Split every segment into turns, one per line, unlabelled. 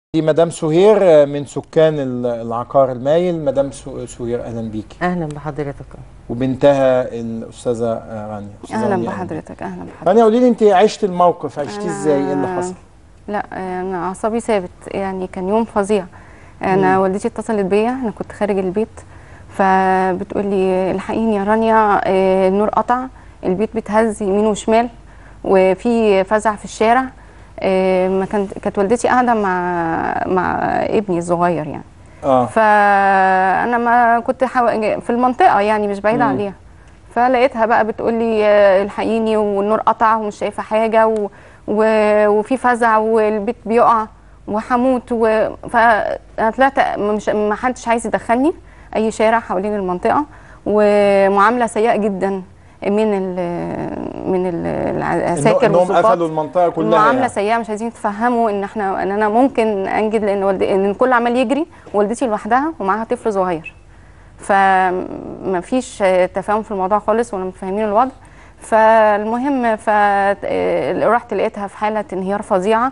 دي مدام سهير من سكان ال- العقار المايل مدام سو- سهير اهلا بيكي
اهلا بحضرتك
وبنتها الاستاذه رانيا أستاذة
اهلا
رانيا
بحضرتك اهلا بحضرتك
رانيا قولي لي انت عشت الموقف عشتيه
أنا-
ازاي ايه اللي حصل
لا انا اعصابي ثابت يعني كان يوم فظيع انا والدتي اتصلت بيا انا كنت خارج البيت فبتقول لي الحقيني يا رانيا آه، النور قطع البيت بيتهز يمين وشمال وفي فزع في الشارع آه، ما كانت كانت والدتي قاعده مع مع ابني الصغير يعني
اه
فانا ما كنت حو... في المنطقه يعني مش بعيده
مم.
عليها فلقيتها بقى بتقول لي آه، الحقيني والنور قطع ومش شايفه حاجه و... و... وفي فزع والبيت بيقع وهموت و... فانا طلعت مش ما حدش عايز يدخلني اي شارع حوالين المنطقه ومعامله سيئه جدا من ال من ال- العساكر
انهم
والظباط
قفلوا المنطقه كلها
معامله
يعني.
سيئه مش عايزين تفهموا ان احنا ان انا ممكن انجد لان والد... ان الكل عمال يجري والدتي لوحدها ومعاها طفل صغير فما فيش تفاهم في الموضوع خالص ولا متفاهمين الوضع فالمهم فرحت لقيتها في حاله انهيار فظيعه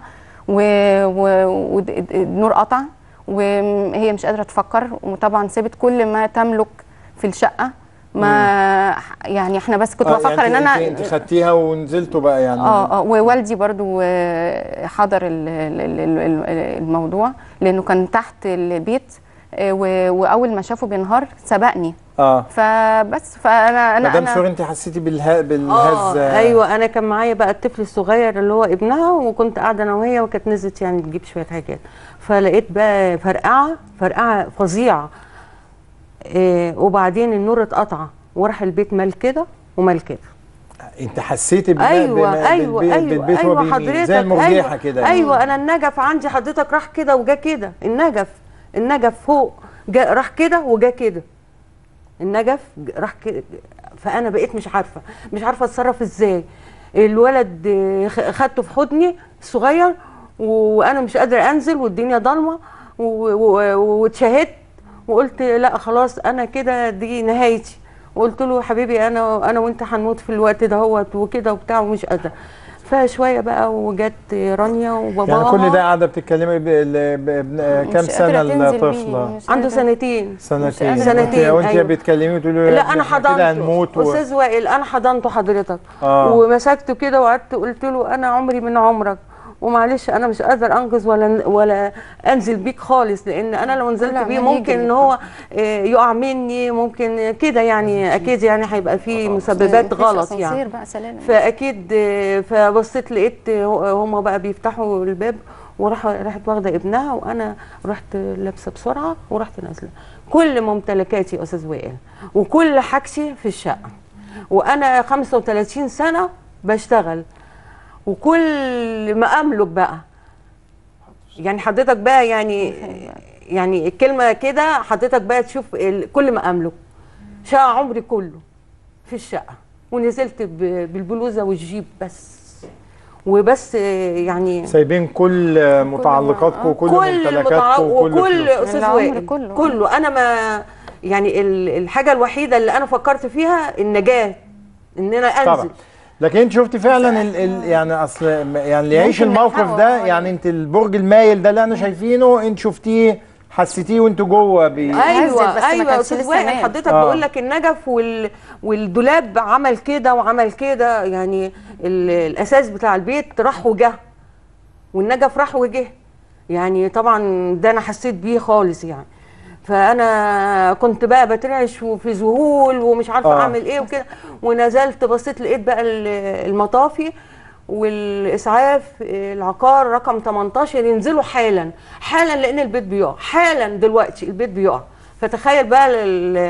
والنور قطع وهي مش قادره تفكر وطبعا سابت كل ما تملك في الشقه ما يعني احنا بس كنت
آه،
بفكر
يعني
ان انا
انت, انت خدتيها ونزلتوا بقى يعني
اه اه ووالدي برضو آه، حضر ال- ال- ال- ال- الموضوع لانه كان تحت البيت آه، و- واول ما شافه بينهار سبقني
اه
فبس فانا انا
مدام
انا
سهير انت حسيتي بالها
اه
بالهز
ايوه انا كان معايا بقى الطفل الصغير اللي هو ابنها وكنت قاعده انا وهي وكانت نزلت يعني تجيب شويه حاجات فلقيت بقى فرقعه فرقعه فظيعه إيه وبعدين النور اتقطع وراح البيت مال كده ومال كده
انت حسيتي بما
ايوه
بما
ايوه
بالبيت,
ايوه
بالبيت هو
ايوه
بيميل.
حضرتك
زي المرجحه
ايوه
كده يعني.
ايوه انا النجف عندي حضرتك راح كده وجا كده النجف النجف فوق جا راح كده وجا كده النجف ج- راح كده فانا بقيت مش عارفه مش عارفه اتصرف ازاي الولد آه، خ- خدته في حضني الصغير وانا مش قادره انزل والدنيا ضلمه و- و- واتشهدت وقلت لا خلاص انا كده دي نهايتي وقلت له حبيبي انا انا وانت هنموت في الوقت دهوت وكده وبتاع ومش قادره فشويه بقى وجت رانيا وباباها
يعني كل ده قاعده بتتكلمي بال- بابن-
مش
كام سنه
قادرة تنزل بيه،
الطفله
مش
عنده
قادرة.
سنتين
سنتين
قادرة.
سنتين،
وانت
أيوة.
بتكلمي تقولي له يا
لا
ابني
انا
إحنا كده
حضنته
هنموت و...
استاذ وائل انا حضنته حضرتك
آه.
ومسكته كده وقعدت قلت له انا عمري من عمرك ومعلش انا مش قادر انقذ ولا ولا انزل بيك خالص لان انا لو نزلت
لا،
بيه
ما
ممكن
يجري.
ان هو آه، يقع مني ممكن كده يعني اكيد يعني هيبقى فيه مسببات
مفيش
غلط
أسانسير
يعني
بقى سلالم
فاكيد آه، فبصيت لقيت آه، هما بقى بيفتحوا الباب وراح راحت واخده ابنها وانا رحت لابسه بسرعه ورحت نازله كل ممتلكاتي يا استاذ وائل وكل حاجتي في الشقه وانا 35 سنه بشتغل وكل ما املك بقى يعني حضرتك بقى يعني يعني الكلمه كده حضرتك بقى تشوف ال- كل ما املك شقه عمري كله في الشقه ونزلت ب- بالبلوزه والجيب بس وبس يعني
سايبين كل متعلقاتكم وكل
كل المتع...
ممتلكاتكم وكل
وكل
فلوسكم.
استاذ
العمر
وائل
كله.
كله انا ما يعني ال- الحاجه الوحيده اللي انا فكرت فيها النجاه ان انا انزل
طبعا لكن انت شفتي فعلا ال ال يعني اصل يعني اللي يعيش
ممكن
الموقف
نلحقه،
ده
آه.
يعني انت البرج المايل ده اللي انا شايفينه انت شفتيه حسيتيه وانتوا جوه بي
ايوه
بس ما
ايوه
كانش
استاذ
لسه
وائل
نام.
حضرتك
آه.
بقول لك النجف وال والدولاب عمل كده وعمل كده يعني ال... الاساس بتاع البيت راح وجه والنجف راح وجه يعني طبعا ده انا حسيت بيه خالص يعني فانا كنت بقى بترعش وفي ذهول ومش عارفه
آه.
اعمل ايه وكده ونزلت بصيت لقيت بقى ال- المطافي والاسعاف العقار رقم 18 ينزلوا حالا حالا لان البيت بيقع حالا دلوقتي البيت بيقع فتخيل بقى ال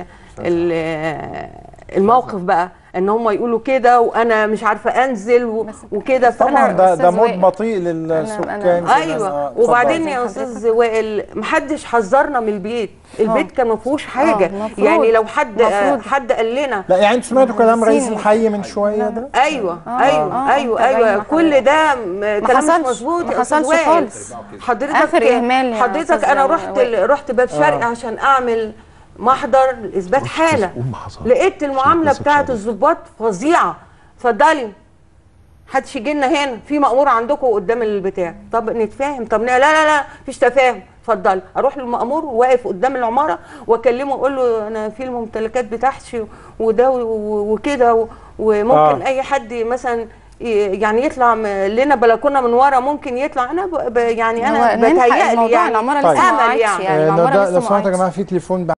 ال الموقف بقى ان هم يقولوا كده وانا مش عارفه انزل و- وكده
طبعا
فانا
ده ده
أستاذ
موت
وائل.
بطيء للسكان كمان.
ايوه
آه،
وبعدين
اتفضل.
يا استاذ وائل محدش حذرنا من البيت البيت كان ما فيهوش حاجه
المفروض.
يعني لو حد
المفروض.
حد قال لنا
لا يعني انتوا سمعتوا كلام رئيس
سين.
الحي من شويه ده
ايوه
آه،
ايوه
آه،
ايوه
أنت
ايوه
باين
كل ده م- كلام مش
حصلش،
مظبوط
ما
يا أستاذ
حصلش
وائل.
خالص.
حضرتك
آخر إهمال يا
حضرتك
أستاذ
انا رحت
وائل.
رحت باب شرقي
آه.
عشان اعمل محضر اثبات حاله
أم حصل.
لقيت المعامله
عشان
بتاعت
القصة
الضباط فظيعه اتفضلي محدش يجي لنا هنا في مأمور عندكم قدام البتاع طب نتفاهم طب لا لا لا مفيش تفاهم اتفضل اروح للمأمور واقف قدام العماره واكلمه اقول له انا في الممتلكات بتاعتي وده و- و- وكده و- وممكن
آه.
اي حد مثلا ي- يعني يطلع م- لنا بلكونه من ورا ممكن يطلع انا ب- ب- يعني
هو
انا
نلحق
بتهيألي
الموضوع
يعني
العماره
طيب.
لسه ما
امل
وعدش
يعني
يعني
آه،
العماره
ندى،
لسه
لو
ما
سمحت يا
وعدش.
جماعه في تليفون